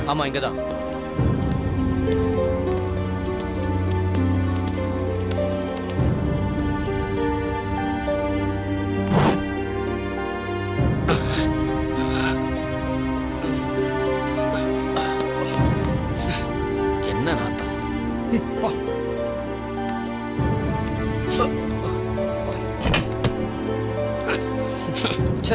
ஆமா இங்க தான் என்ன நாத்தம் ச்சே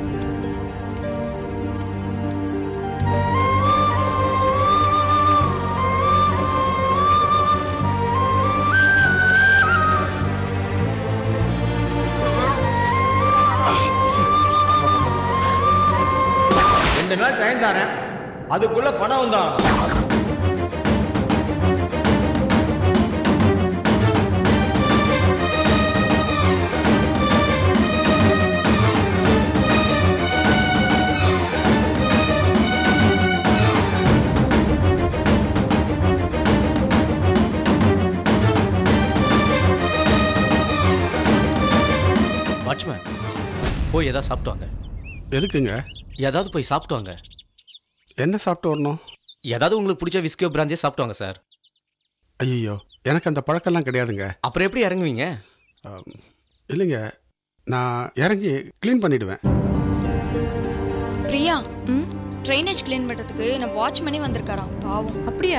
ரெண்டு நாள் டைம் தரேன் அதுக்குள்ள பணம் வந்தான் வாட்ச்மேன் போய் ஏதாவது சாப்பிட்டு வாங்க எதுக்குங்க ஏதாவது போய் சாப்பிட்டு வாங்க என்ன சாப்பிட்டு வரணும் ஏதாவது உங்களுக்கு பிடிச்ச விஸ்கியோ பிராந்தியே சாப்பிட்டு வாங்க சார் ஐயோ எனக்கு அந்த பழக்கம்லாம் கிடையாதுங்க அப்புறம் எப்படி இறங்குவீங்க ஆம், இல்லைங்க நான் இறங்கி க்ளீன் பண்ணிடுவேன் பிரியா ட்ரைனேஜ் க்ளீன் பண்றதுக்கு நான் வாட்ச்மேனே வந்திருக்காராம் பாவம் அப்படியா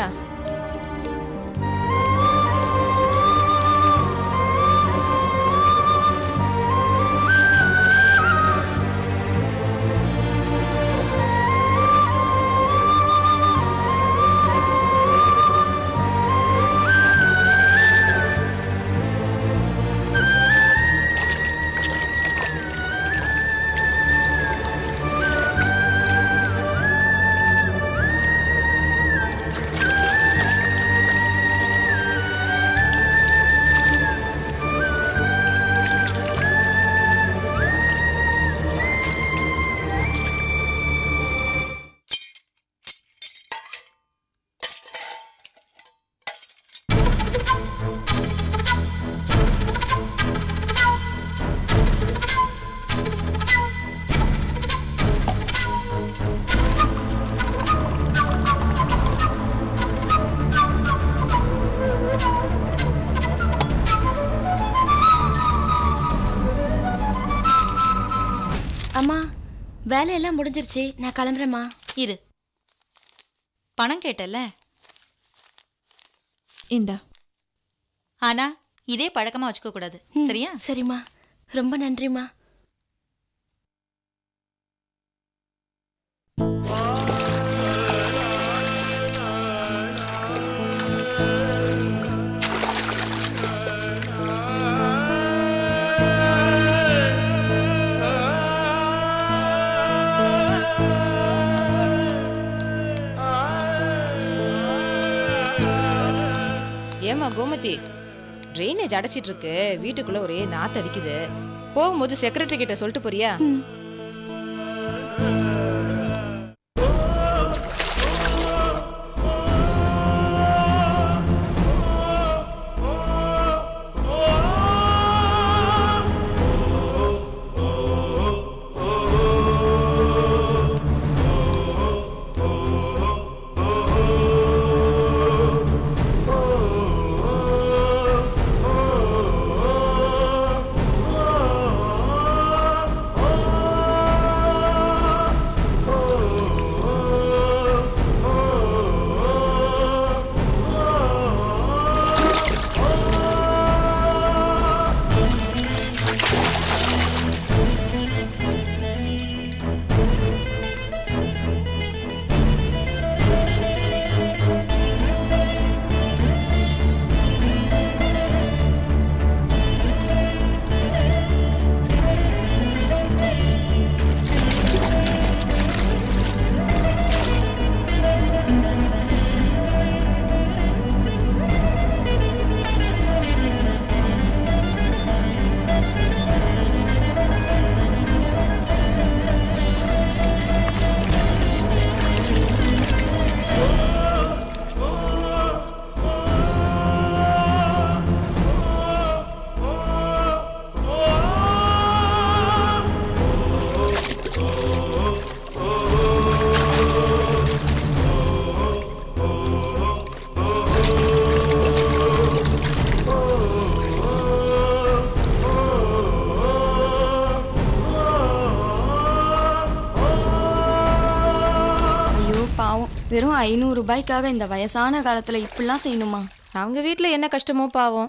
அம்மா வேலையெல்லாம் முடிஞ்சிருச்சு நான் கிளம்புறேம்மா இரு பணம் கேட்டல இந்தா ஆனா இதே பழக்கமா வச்சுக்க கூடாது ம், சரியா சரிம்மா ரொம்ப நன்றிம்மா ஏமா கோமதி ட்ரைனேஜ் அடைச்சிட்டு இருக்கு வீட்டுக்குள்ள ஒரே நாத்து அடிக்குது போகும்போது செக்ரட்டரி கிட்ட சொல்லிட்டு போறியா Oh ஐநூறு ரூபாய்க்காக இந்த வயசான காலத்துல இப்படிலாம் செய்யணுமா அவங்க வீட்ல என்ன கஷ்டமோ பாவம்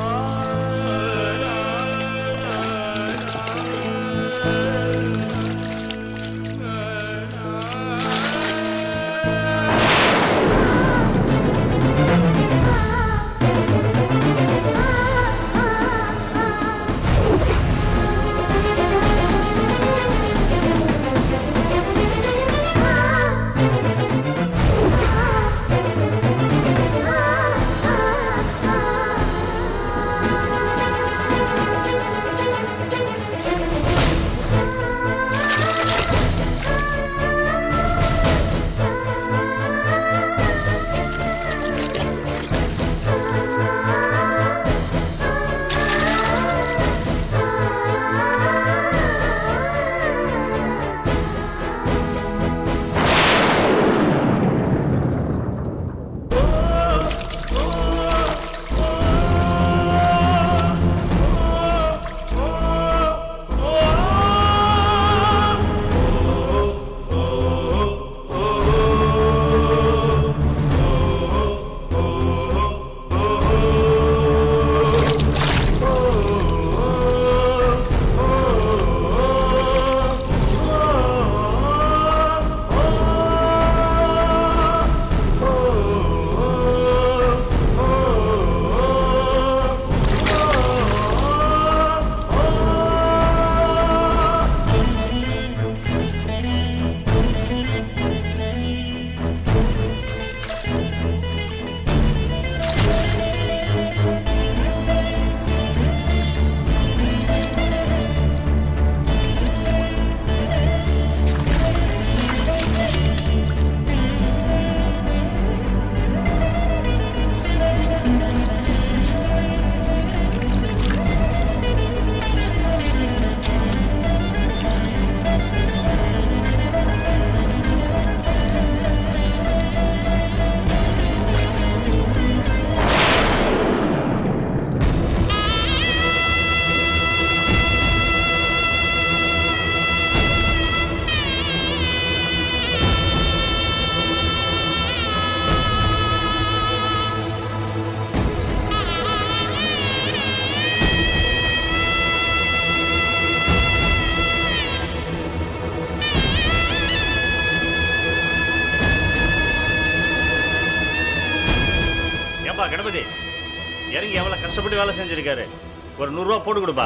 ஏப்பா கணபதி இறங்கி எவ்வளவு கஷ்டப்பட்டு வேலை செஞ்சிருக்காரு ஒரு நூறுரூவா போட்டு கொடுப்பா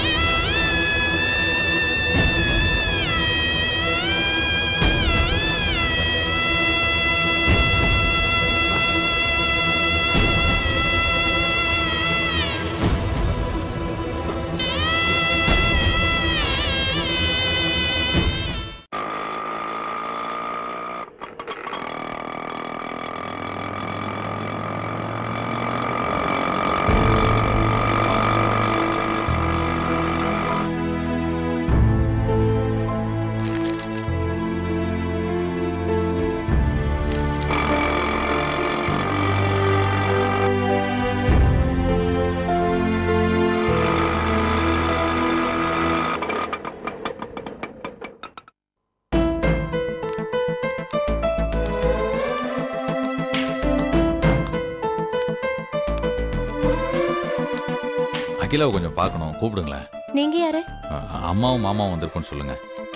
அகிலாவை கொஞ்சம் பார்க்கணும் கூப்பிடுங்களேன் நீங்க யாரு அ- அம்மாவும் மாமாவும் வந்திருக்கோன்னு சொல்லுங்க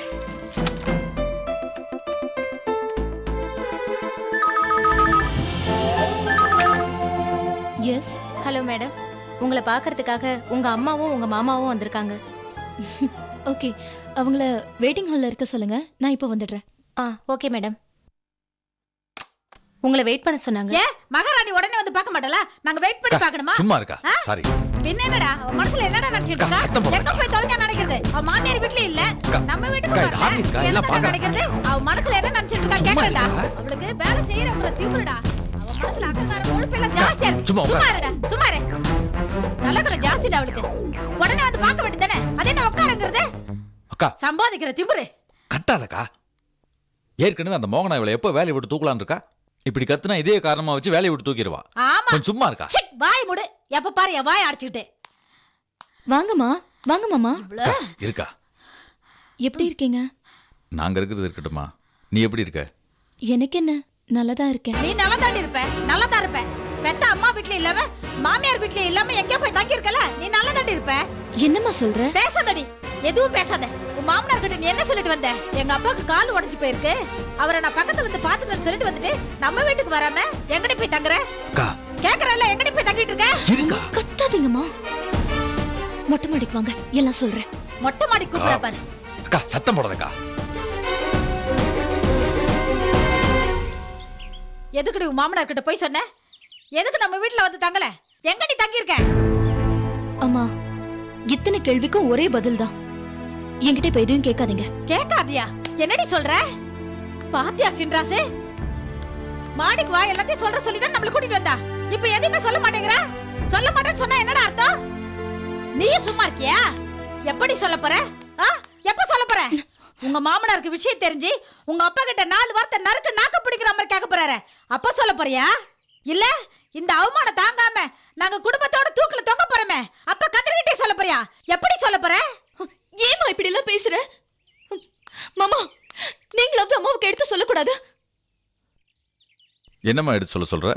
எஸ் ஹலோ மேடம் உங்களை பார்க்கறதுக்காக உங்க அம்மாவும் உங்க மாமாவும் வந்திருக்காங்க ஓகே அவங்கள வெயிட்டிங் ஹால்ல இருக்க சொல்லுங்க நான் இப்போ வந்துடுறேன் ஆ ஓகே மேடம் உங்களை வெயிட் பண்ண சொன்னாங்க ஏன் மகாராணி உடனே வந்து பார்க்க மாட்டல நாங்க வெயிட் பண்ணி பார்க்கணுமா சும்மா இருக்கா ஆ? சாரி பின்ன என்னடா அவன் மனசுல என்னடா நினைச்சிட்டு இருக்கா சத்தம் போடாத. எங்க போய் தொலைஞ்சா நினைக்கிறது அவன் மாமியார் வீட்ல இல்ல நம்ம வீட்டுக்கு அக்கா, இது வரல. ஆபீஸ்க்கா, எல்லாம் என்னடா பார்க்கறேன். நினைக்கிறது அவன் மனசுல என்ன நினைச்சிட்டு இருக்கா சும்மா கேக்குறடா இருடா. அவளுக்கு வேலை செய்யறவங்கள திமிருடா அவன் மனசுல அக்கறார கொழுப்பு எல்லாம் ஜாஸ்தியா இருக்கு சும்மா சும்மா உட்காரு. இருடா சும்மா இரு தலைக்குற ஜாஸ்திடா அவளுக்கு உடனே வந்து பார்க்க வேண்டியதானே அது என்ன உட்காருங்கிறது அக்கா சம்பாதிக்கிற திமிரு கத்தாதக்கா ஏற்கனவே அந்த மோகனா இவளை எப்போ வேலையை விட்டு தூக்கலான்னு இருக்கா இப்படி கத்துனா இதே காரணமா வச்சு வேலையை விட்டு தூக்கிடுவா ஆமா கொஞ்சம் சும்மா இருக்கா சிக் வாய் முடு எப்ப பாரு என் வாய் அடிச்சுக்கிட்டு வாங்கம்மா வாங்க மாமா அக்கா, இருக்கா எப்படி இருக்கீங்க நாங்க இருக்கிறது இருக்கட்டுமா நீ எப்படி இருக்க எனக்கு என்ன நல்லா தான் இருக்கேன் நீ நல்லா தான் இருப்ப நல்லா தான் இருப்ப பெத்த அம்மா வீட்ல இல்லாம மாமியார் வீட்ல இல்லாம எங்கேயோ போய் தங்கி இருக்கல நீ நல்லா தான் இருப்ப என்னம்மா சொல்ற பேசாதடி எதுவும் பேசாத உன் மாமனார் கிட்ட நீ என்ன சொல்லிட்டு வந்த எங்க அப்பாவுக்கு கால் உடைஞ்சு போயிருக்கு அவரை நான் பக்கத்துல வந்து பாத்துட்டு சொல்லிட்டு வந்துட்டு நம்ம வீட்டுக்கு வராம எங்கடி போய் தங்குற அக்கா கேக்குறல எங்கடி போய் தங்கிட்டு இருக்க இருக்கா கத்தாதீங்கம்மா மொட்டை மாடிக்கு வாங்க எல்லாம் சொல்றேன் மொட்டை மாடி கூப்பிட பாரு அக்கா சத்தம் போடாதக்கா எதுக்குடி உன் மாமனார் கிட்ட போய் சொன்ன எதுக்கு நம்ம வீட்ல வந்து தங்கல எங்க நீ தங்கி இருக்க அம்மா இத்தனை கேள்விக்கும் ஒரே பதில் தான் என்கிட்ட இப்ப எதுவும் கேட்காதீங்க கேட்காதியா என்னடி சொல்ற பாத்தியா சின்ராசு மாடிக்கு வா எல்லாத்தையும் சொல்ற சொல்லி தான் நம்மள கூட்டிட்டு வந்தா இப்ப எதையுமே சொல்ல மாட்டேங்கிற சொல்ல மாட்டேன்னு சொன்னா என்னடா அர்த்தம் நீயும் சும்மா இருக்கியா எப்படி சொல்ல போற ஆ எப்ப சொல்ல போற உங்க மாமனாருக்கு விஷயம் தெரிஞ்சு உங்க அப்பா கிட்ட நாலு வார்த்தை நறுக்கு நாக்க பிடிக்கிற மாதிரி கேட்க போறாரு அப்ப சொல்ல போறியா இல்ல இந்த அவமானம் தாங்காம நாங்க குடும்பத்தோட தூக்குல தொங்க போறோமே அப்ப கத்திரிக்கிட்டே சொல்ல போறியா எப்படி சொல்ல போற ஏமா இப்படி எல்லாம் பேசுற மாமா நீங்களாவது அம்மாவுக்கு எடுத்து சொல்லக்கூடாது என்னம்மா எடுத்து சொல்ல சொல்ற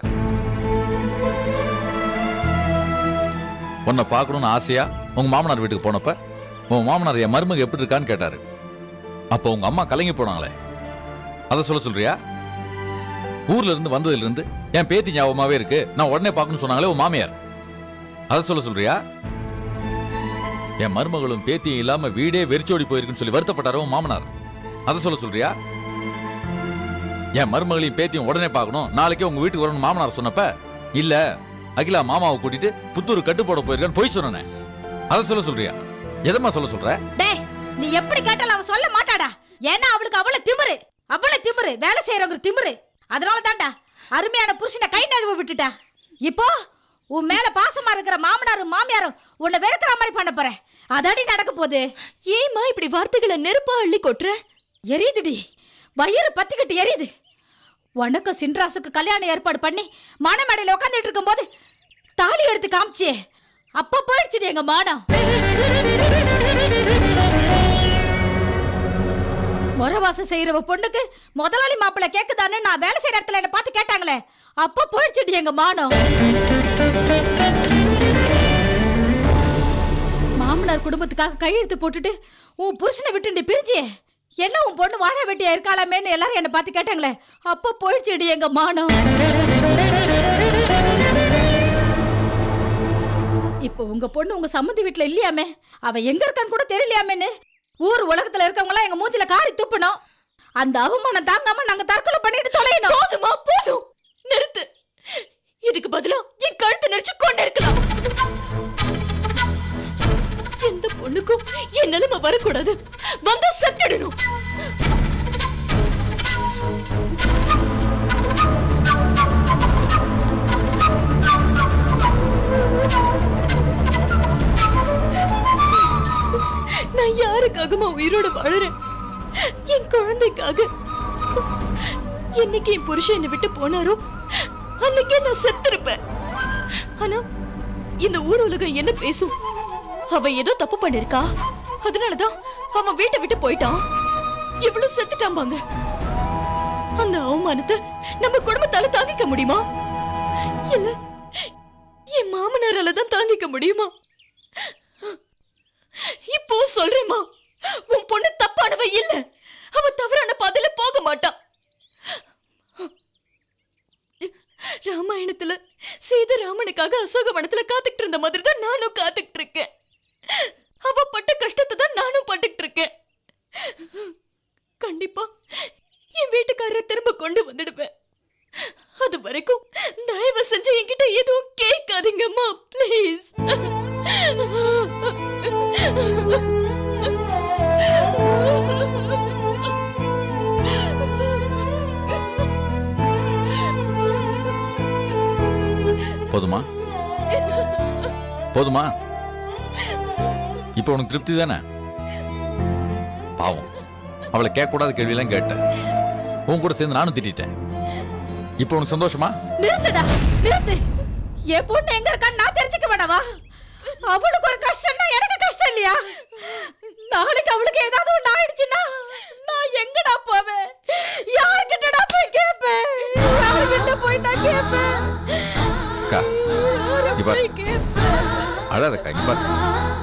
உன்னை பார்க்கணும்னு ஆசையா உங்க மாமனார் வீட்டுக்கு போனப்ப உன் மாமனார் என் மருமக எப்படி இருக்கான்னு கேட்டாரு அப்போ உங்க அம்மா கலங்கி போனாங்களே அதை சொல்ல சொல்றியா ஊர்ல இருந்து வந்ததுல இருந்து என் பேத்தி ஞாபகமாவே இருக்கு நான் உடனே பார்க்கணும்னு சொன்னாங்களே உன் மாமியார் அதை சொல்ல சொல்றியா என் மருமகளும் பேத்தியும் இல்லாம வீடே வெறிச்சோடி போயிருக்குன்னு சொல்லி வருத்தப்பட்டாரோ உன் மாமனார் அதை சொல்ல சொல்றியா என் மருமகளையும் பேத்தியும் உடனே பார்க்கணும் நாளைக்கே உங்க வீட்டுக்கு வரணும் மாமனார் சொன்னப்ப இல்ல அகிலா மாமாவை கூட்டிட்டு புத்தூர் கட்டு போட போயிருக்கான்னு போய் சொன்னேன் அதை சொல்ல சொல்றியா எதம்மா சொல்ல சொல்ற டேய் நீ எப்படி கேட்டாலும் அவ சொல்ல மாட்டாடா ஏன்னா அவளுக்கு அவள திமிரு அவள திமிரு வேலை செய்யறவங்க திமிரு அதனால தான்டா அருமையான புருஷனை கை நழுவ விட்டுட்டா இப்போ உன் மேல பாசமா இருக்கிற மாமனாரும் மாமியாரும் உன்னை வெறுக்கிற மாதிரி பண்ண போற அதாடி நடக்க போகுது ஏமா இப்படி வார்த்தைகளை நெருப்பா அள்ளி கொட்டுற எரியுதுடி வயிறு பத்திக்கிட்டு எரியுது உனக்கும் சின்ராசுக்கு கல்யாணம் ஏற்பாடு பண்ணி மானமேடையில உட்காந்துட்டு இருக்கும்போது தாலி எடுத்து காமிச்சியே அப்ப போயிடுச்சுடி எங்க மானம் முறவாசம் செய்யறவ பொண்ணுக்கு முதலாளி மாப்பிள்ளை கேக்குதான்னு நான் வேலை செய்யற இடத்துல என்ன பார்த்து கேட்டாங்களே அப்ப போயிடுச்சுடி எங்க மானம் மாமனார் குடும்பத்துக்காக கையெழுத்து போட்டுட்டு உன் புருஷனை விட்டு நீ பிரிஞ்சியே என்ன உன் பொண்ணு வாழ வெட்டியா இருக்காளாமேன்னு எல்லாரும் என்ன பார்த்து கேட்டாங்களே அப்ப போயிடுச்சுடி எங்க மானம் இப்போ உங்க பொண்ணு உங்க சம்மந்தி வீட்ல இல்லையாமே அவ எங்க இருக்கான்னு கூட தெரியலையாமேன்னு ஊர் உலகத்துல இருக்கவங்க எல்லாம் எங்க மூஞ்சில காரி துப்பணும் அந்த அவமானம் தாங்காம நாங்க தற்கொலை பண்ணிட்டு தொலையணும் போதுமா போதும் நிறுத்து இதுக்கு பதிலா என் கழுத்து நெரிச்சு கொண்டு இருக்கலாம் எந்த பொண்ணுக்கும் என் நிலைமை வரக்கூடாது வந்தா செத்துடணும் நான் யாருக்காகமா உயிரோட வாழறேன் என் குழந்தைக்காக என்னைக்கு என் புருஷன் என்னை விட்டு போனாரோ அன்னைக்கே நான் செத்திருப்பேன் ஆனா இந்த ஊர் உலகம் என்ன பேசும் அவ ஏதோ தப்பு பண்ணிருக்கா அதனாலதான் அவன் வீட்டை விட்டு போயிட்டான் இவ்வளவு செத்துட்டாம்பாங்க அந்த அவமானத்தை நம்ம குடும்பத்தால தாங்கிக்க முடியுமா இல்ல என் மாமனாரால தான் தாங்கிக்க முடியுமா இப்போ சொல்றேம்மா உன் பொண்ணு தப்பானவ இல்ல அவ தவறான பாதையில போக மாட்டா ராமாயணத்துல சீதை ராமனுக்காக அசோகவனத்துல காத்துக்கிட்டு இருந்த மாதிரி தான் நானும் காத்துக்கிட்டு இருக்கேன் அவ பட்ட கஷ்டத்தை தான் நானும் பட்டுக்கிட்டு இருக்கேன் கண்டிப்பா என் வீட்டுக்காரரை திரும்ப கொண்டு வந்துடுவேன் அது வரைக்கும் தயவு செஞ்சு என்கிட்ட எதுவும் கேட்காதீங்கம்மா ப்ளீஸ் போதுமா போதுமா இப்போ உனக்கு திருப்தி தானே பாவம் அவளை கேட்கக்கூடாத கேள்வியெல்லாம் கேட்டேன் உன் கூட சேர்ந்து நானும் திட்டிட்டேன் இப்போ உனக்கு சந்தோஷமா நிறுத்துடா நிறுத்து என் பொண்ணு எங்க இருக்கான்னு நான் தெரிஞ்சுக்க வேணாவா அவளுக்கு ஒரு கஷ்டம்னா எனக்கு கஷ்டம் இல்லையா நாளைக்கு அவளுக்கு ஏதாவது ஒண்ணு ஆயிடுச்சுன்னா நான் எங்கடா போவேன் யார்கிட்டடா போய் கேட்பேன் அக்கா இங்க பாரு அழாதக்கா இங்க பாரு